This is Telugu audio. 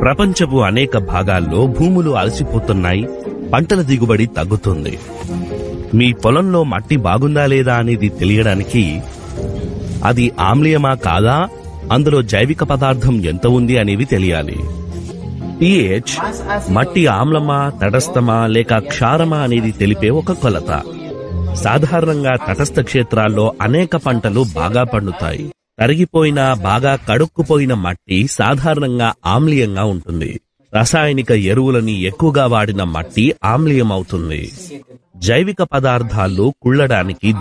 ప్రపంచపు అనేక భాగాల్లో భూములు అలసిపోతున్నాయి పంటల దిగుబడి తగ్గుతుంది మీ పొలంలో మట్టి బాగుందా లేదా అనేది తెలియడానికి అది ఆమ్లీయమా కాదా అందులో జైవిక పదార్థం ఎంత ఉంది అనేవి తెలియాలి పిహెచ్ మట్టి ఆమ్లమా తటస్థమా లేక క్షారమా అనేది తెలిపే ఒక కొలత సాధారణంగా తటస్థ క్షేత్రాల్లో అనేక పంటలు బాగా పండుతాయి తరిగిపోయిన బాగా కడుక్కుపోయిన మట్టి సాధారణంగా ఆమ్లీయంగా ఉంటుంది రసాయనిక ఎరువులని ఎక్కువగా వాడిన మట్టి ఆమ్లీయం అవుతుంది జైవిక పదార్థాలు కుళ్ళడానికి